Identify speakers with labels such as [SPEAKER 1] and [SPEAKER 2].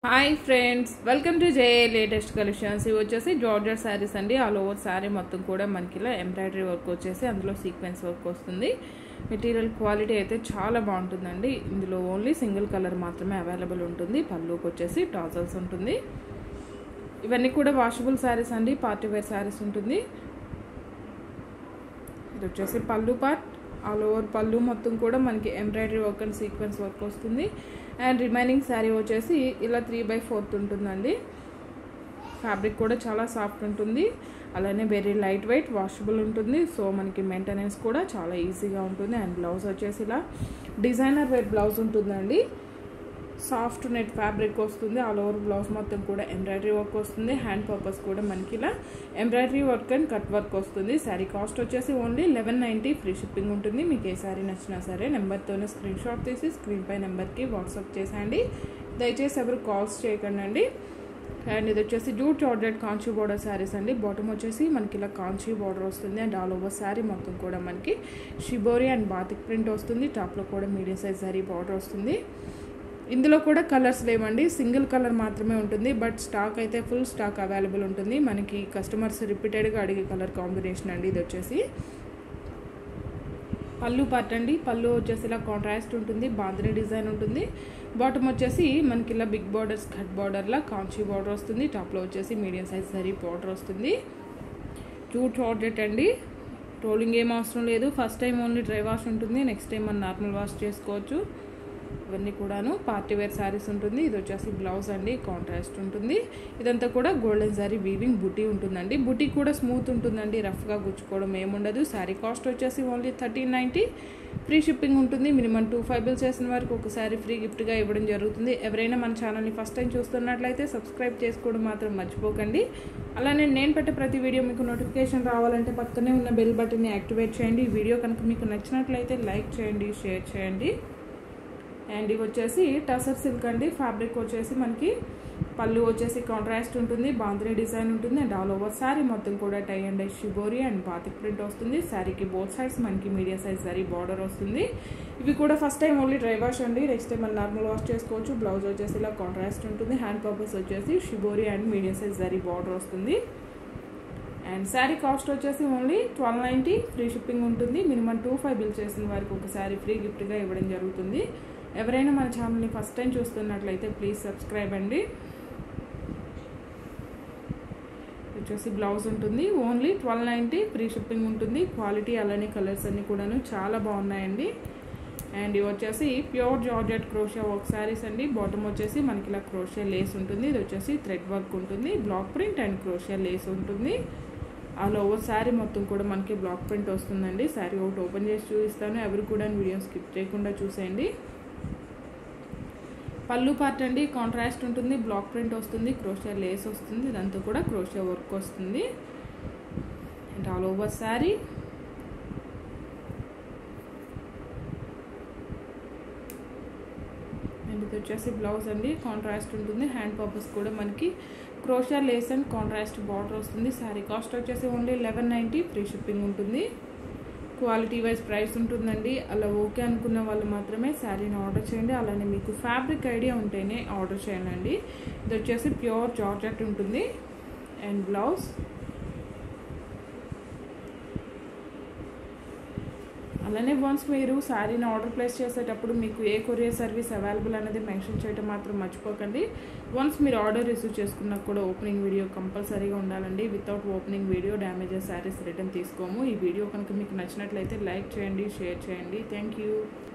[SPEAKER 1] hi friends welcome to J latest collections ఇవి వచ్చేసి జార్జర్ శారీస్ అండి ఆల్ ఓవర్ శారీ మొత్తం కూడా మనకి ఇలా ఎంబ్రాయిడరీ వర్క్ వచ్చేసి అందులో సీక్వెన్స్ వర్క్ వస్తుంది మెటీరియల్ క్వాలిటీ అయితే చాలా బాగుంటుందండి ఇందులో ఓన్లీ సింగిల్ కలర్ మాత్రమే అవైలబుల్ ఉంటుంది పళ్ళుకి వచ్చేసి టాజల్స్ ఉంటుంది ఇవన్నీ కూడా వాషబుల్ శారీస్ అండి పార్టీ వేర్ శారీస్ ఉంటుంది ఇది వచ్చేసి పళ్ళు పార్ట్ ఆల్ ఓవర్ పళ్ళు మొత్తం కూడా మనకి embroidery work and sequence work వస్తుంది అండ్ రిమైనింగ్ శారీ వచ్చేసి ఇలా త్రీ బై ఫోర్త్ ఉంటుందండి ఫ్యాబ్రిక్ కూడా చాలా సాఫ్ట్ ఉంటుంది అలానే వెరీ లైట్ వెయిట్ వాషబుల్ ఉంటుంది సో మనకి మెయింటెనెన్స్ కూడా చాలా ఈజీగా ఉంటుంది అండ్ బ్లౌజ్ వచ్చేసి ఇలా డిజైనర్ వేర్ బ్లౌజ్ ఉంటుందండి సాఫ్ట్ నెట్ ఫ్యాబ్రిక్ వస్తుంది ఆల్ ఓవర్ బ్లౌజ్ మొత్తం కూడా ఎంబ్రాయిడరీ వర్క్ వస్తుంది హ్యాండ్ పర్పస్ కూడా మనకి ఇలా embroidery work and cut work వస్తుంది శారీ కాస్ట్ వచ్చేసి only eleven ninety free shipping ఉంటుంది మీకు ఏ శారీ నచ్చినా సరే నెంబర్తోనే స్క్రీన్ షాట్ తీసి స్క్రీన్ పై నెంబర్కి వాట్సాప్ చేసేయండి దయచేసి ఎవరు కాల్స్ చేయకండి అండి అండ్ ఇది వచ్చేసి jute georgette Kanchi border saris అండి బాటమ్ వచ్చేసి మనకి ఇలా కాంచీ బోర్డర్ వస్తుంది అండ్ ఆల్ ఓవర్ శారీ మొత్తం కూడా మనకి షిబోరి అండ్ బాతిక్ ప్రింట్ వస్తుంది టాప్లో కూడా మీడియం సైజ్ శారీ బార్డర్ వస్తుంది ఇందులో కూడా కలర్స్ లేవండి సింగిల్ కలర్ మాత్రమే ఉంటుంది బట్ స్టాక్ అయితే ఫుల్ స్టాక్ అవైలబుల్ ఉంటుంది మనకి కస్టమర్స్ రిపీటెడ్గా అడిగే కలర్ కాంబినేషన్ అండి ఇది వచ్చేసి పళ్ళు పార్ట్ అండి పళ్ళు వచ్చేసి ఇలా కాంట్రాస్ట్ ఉంటుంది బాంద్రీ డిజైన్ ఉంటుంది బాటమ్ వచ్చేసి మనకి ఇలా బిగ్ బార్డర్స్ కట్ బార్డర్లా కాంచీ బార్డర్ వస్తుంది టాప్లో వచ్చేసి మీడియం సైజ్ సరీ బార్డర్ వస్తుంది జూట్ చార్జెట్ అండి రోలింగ్ ఏం అవసరం లేదు first time only dry wash ఉంటుంది నెక్స్ట్ టైం మనం నార్మల్ వాష్ చేసుకోవచ్చు ఇవన్నీ కూడాను పార్టీ వేర్ శారీస్ ఉంటుంది ఇది వచ్చేసి బ్లౌజ్ అండి కాంట్రాస్ట్ ఉంటుంది ఇదంతా కూడా గోల్డెన్ శారీ వీవింగ్ బుటీ ఉంటుందండి బుటీ కూడా స్మూత్ ఉంటుందండి రఫ్గా గుచ్చుకోవడం ఏముండదు శారీ కాస్ట్ వచ్చేసి only thirteen ninety free shipping ఉంటుంది మినిమం టూ ఫైవ్ బిల్ చేసిన వారికి ఒక శారీ ఫ్రీ గిఫ్ట్గా ఇవ్వడం జరుగుతుంది ఎవరైనా మన ఛానల్ని ఫస్ట్ టైం చూస్తున్నట్లయితే సబ్స్క్రైబ్ చేసుకోవడం మాత్రం మర్చిపోకండి అలానే నేను పెట్టే ప్రతి వీడియో మీకు నోటిఫికేషన్ రావాలంటే పక్కనే ఉన్న బెల్ బటన్ని యాక్టివేట్ చేయండి ఈ వీడియో కనుక మీకు నచ్చినట్లయితే లైక్ చేయండి షేర్ చేయండి అండ్ ఇవి వచ్చేసి టసర్ సిల్క్ అండి ఫ్యాబ్రిక్ వచ్చేసి మనకి పళ్ళు వచ్చేసి కాంట్రాస్ట్ ఉంటుంది బాంద్రీ డిజైన్ ఉంటుంది అండ్ ఆల్ ఓవర్ శారీ మొత్తం కూడా tie and shibori and batik print వస్తుంది శారీకి బోత్ సైడ్స్ మనకి మీడియం సైజ్ జరీ బార్డర్ వస్తుంది ఇవి కూడా first time only dry wash అండి నెక్స్ట్ టైం మనం నార్మల్ వాష్ చేసుకోవచ్చు బ్లౌజ్ వచ్చేసి ఇలా కాంట్రాస్ట్ ఉంటుంది హ్యాండ్ పర్పస్ వచ్చేసి shibori and medium size zari border వస్తుంది అండ్ శారీ కాస్ట్ వచ్చేసి only twelve ninety free shipping ఉంటుంది మినిమం టూ ఫైవ్ బిల్ చేసిన వారికి ఒక శారీ ఫ్రీ గిఫ్ట్గా ఇవ్వడం జరుగుతుంది ఎవరైనా మన ఛానల్ని ఫస్ట్ టైం చూస్తున్నట్లయితే ప్లీజ్ సబ్స్క్రైబ్ అండి వచ్చేసి బ్లౌజ్ ఉంటుంది only twelve ninety free shipping ఉంటుంది క్వాలిటీ అలానే కలర్స్ అన్నీ కూడాను చాలా బాగున్నాయండి అండ్ ఇవి వచ్చేసి pure georgette crochet work saris అండి బాటమ్ వచ్చేసి మనకి ఇలా క్రోషియా లేస్ ఉంటుంది ఇది వచ్చేసి థ్రెడ్ వర్క్ ఉంటుంది block print and crochet lace ఉంటుంది ఆల్ ఓవర్ శారీ మొత్తం కూడా మనకి బ్లాక్ ప్రింట్ వస్తుందండి శారీ ఒకటి ఓపెన్ చేసి చూపిస్తాను ఎవరు కూడా వీడియో స్కిప్ చేయకుండా చూసేయండి పళ్ళు పార్ట్ అండి కాంట్రాస్ట్ ఉంటుంది బ్లాక్ ప్రింట్ వస్తుంది క్రోషియా లేస్ వస్తుంది ఇదంతా కూడా క్రోషియా వర్క్ వస్తుంది and all over sari and ఇది వచ్చేసి బ్లౌజ్ అండి కాంట్రాస్ట్ ఉంటుంది హ్యాండ్ పర్పస్ కూడా మనకి crochet lace and contrast border వస్తుంది శారీ కాస్ట్ వచ్చేసి only eleven ninety free shipping ఉంటుంది క్వాలిటీ వైజ్ ప్రైస్ ఉంటుందండి అలా ఓకే అనుకున్న వాళ్ళు మాత్రమే శారీని ఆర్డర్ చేయండి అలానే మీకు ఫ్యాబ్రిక్ ఐడియా ఉంటేనే ఆర్డర్ చేయండి ఇది వచ్చేసి ప్యూర్ జార్జెట్ ఉంటుంది అండ్ బ్లౌజ్ అలానే వన్స్ మీరు శారీని ఆర్డర్ ప్లేస్ చేసేటప్పుడు మీకు ఏ కొరియర్ సర్వీస్ అవైలబుల్ అనేది మెన్షన్ చేయడం మాత్రం మర్చిపోకండి వన్స్ మీరు ఆర్డర్ రిసీవ్ చేసుకున్నా కూడా ఓపెనింగ్ వీడియో కంపల్సరీగా ఉండాలండి without opening video damages saris return తీసుకోము ఈ వీడియో కనుక మీకు నచ్చినట్లయితే లైక్ చేయండి షేర్ చేయండి థ్యాంక్ యూ